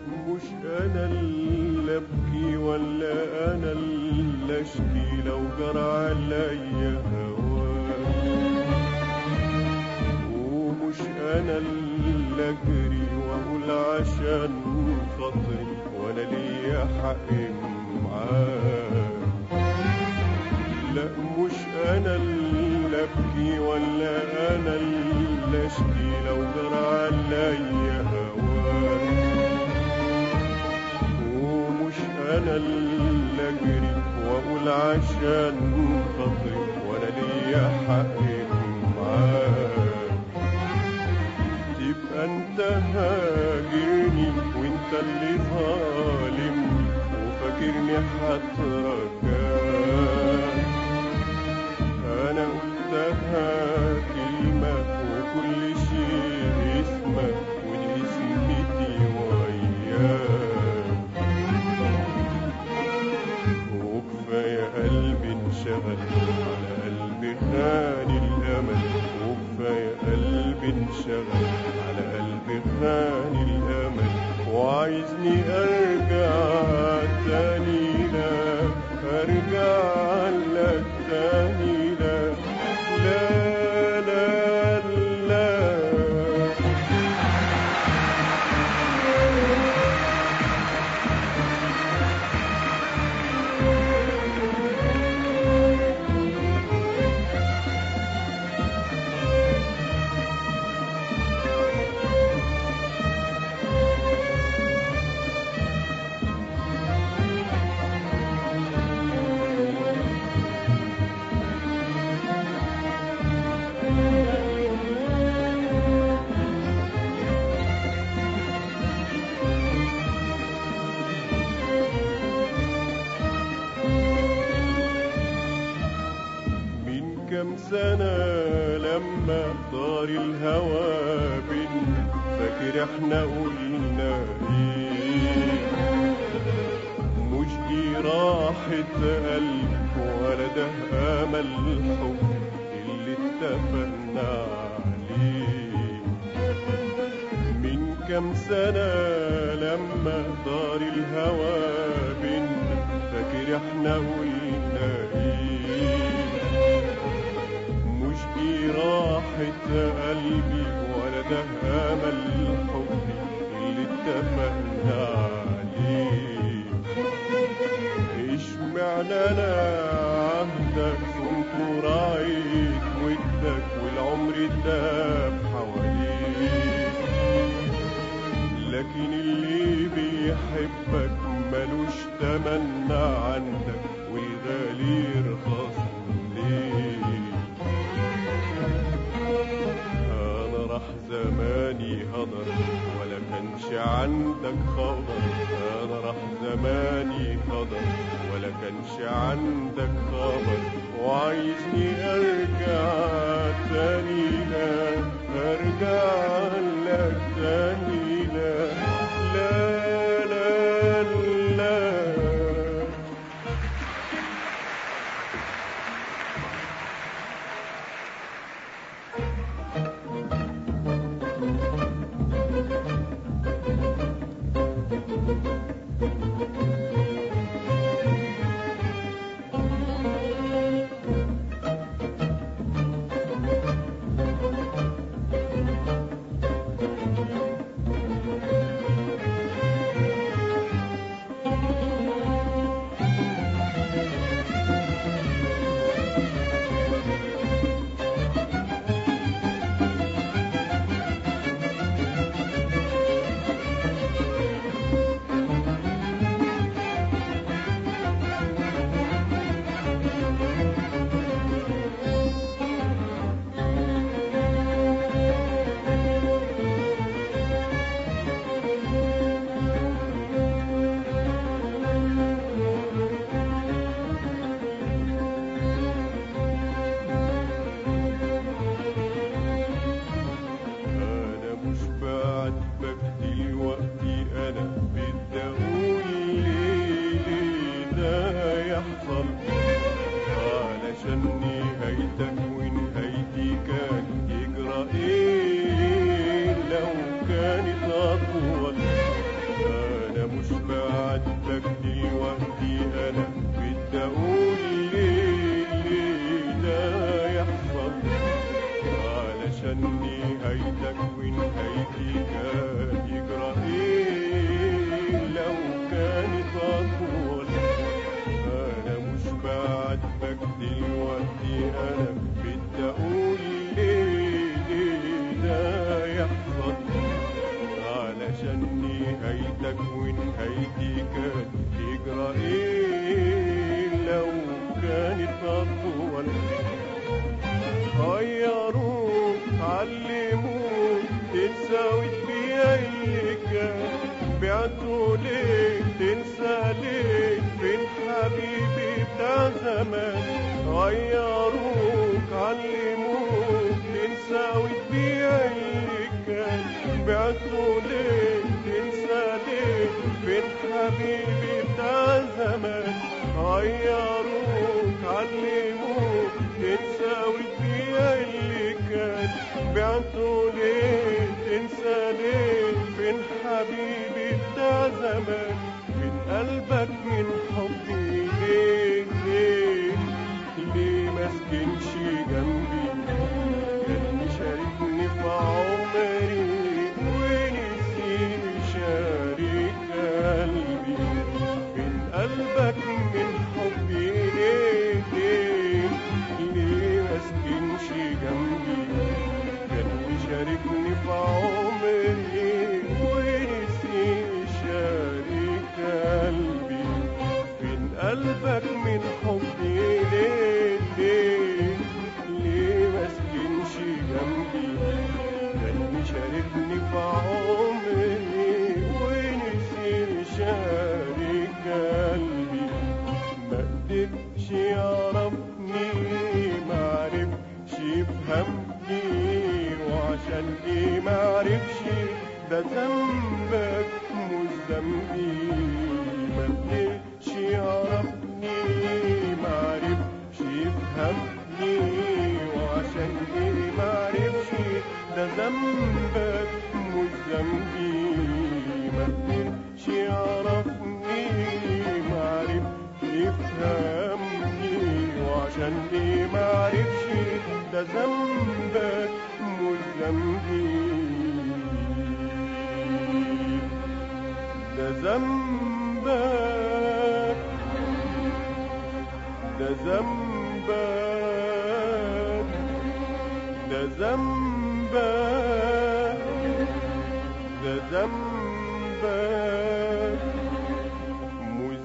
مش انا اللي ابكي ولا انا اللي اشكي لو جرى عليا هواك ومش انا اللي اجري واقول عشان خاطري وانا ليا حق معاك لا مش انا اللي ابكي ولا انا اللي اشكي لو جرى عليا هواك ومش انا اللي اجري واقول عشان خاطري وانا ليا حق معاك تبقى انت هاجرني وانت اللي ظالمني وفاكرني هترجاك انا قلتها كلمة وكل شيء اسمك ودي اسمتي وياك وكفاية قلبي انشغل على قلبي خاني الأمل وكفاية قلبي انشغل على قلبي خاني الأمل وعايزني أرجع تاني لا أرجع لك تاني لا لا لا لا من كم سنة لما طار الهوى بينا فاكر احنا قلنا ايه مش دي راحة قلب ولا ده امل الحب اللي اتفقنا عليه من كم سنة لما دار الهوى بينا فاكر احنا قلنا ايه مش دي راحة قلبي ولا ده امل حبي اللي اتفقنا عليه اشمعنى انا عهدك صنت وراعيت ودك والعمر داب حواليك لكن اللي بيحبك ملوش تمنى عندك والغالي يرخص ليه انا راح زماني هدر ولا كانش عندك خبر انا راح زماني هدر ولا كانش عندك خبر وعايزني ارجع تاني لا ارجع لك تاني لا لا لا لا انا مش بعاتبك دلوقتي انا بدي اقول ليه ليه ده يحصل علشان نهايتك ونهايتي كان يجرى ايه لو كانت اطول مش بعاتبك دلوقتي انا بدي اقول ليه ليه ده يحصل علشان نهايتك ونهايتي كان يجرى ايه لو كانت اطول انا مش بعاتبك دلوقتي انا بدي اقول ليه ليه ده يحصل علشان نهايتك ونهايتي كان يجرى ايه لو كانت اطول غيروك علموك تنسى بيا اللي كان بعتوا ليه تنسى ليه فين حبيبي بتاع زمان غيروك علموك تنسى بيا اللي كان بعتوا ليه تنسى ليه فين حبيبي بتاع زمان غيروك علموك تنسى وتبيع اللي كان بعتوا ليه تنسى ليه فين حبيبي بتاع زمان من قلبك من حبي ليه ليه ليه مسكنش جنبي كان مشاركني في عمري ونسي يشارك قلبي من قلبك من حبي ليه ليه ليه مسكنش جنبي كان مشاركني في عمري ونسي يشارك قلبي فين قلبك من حبي ليه ليه ليه مسكنش جنبي كان مشاركني في عمري ونسي يشارك قلبي ما قدرش يعرفني ما عرفش يفهمني وعشان ايه ما عرفش ده ذنبك مش ذنبي ما قدرش يعرفني ما عرفش يفهمني وعشان ايه ما عرفش ده ذنبك مش ذنبي ما قدرش يعرفني ما عرفش يفهمني وعشان ايه ما عرفش ده ذنبك مش ذنبي ده ذنبك ده ذنبك ده ذنبك ده ذنبك مش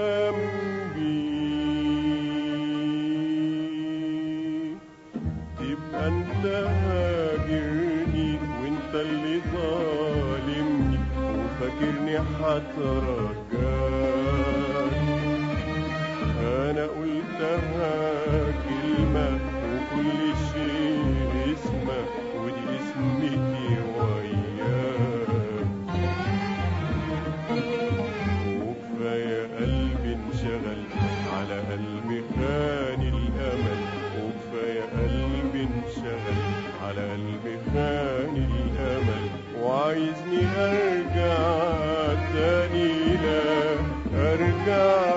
ذنبي تبقى انت هاجرني وانت اللي ظالمني وفاكرني هترجاك انا قلتها كلمة وكل شيء اسمه ودي اسمتي وياك وكفاية قلبي انشغل على قلبي خان الأمل وكفاية قلبي انشغل على قلبي خان الأمل وعايزني أرجع تاني لا أرجع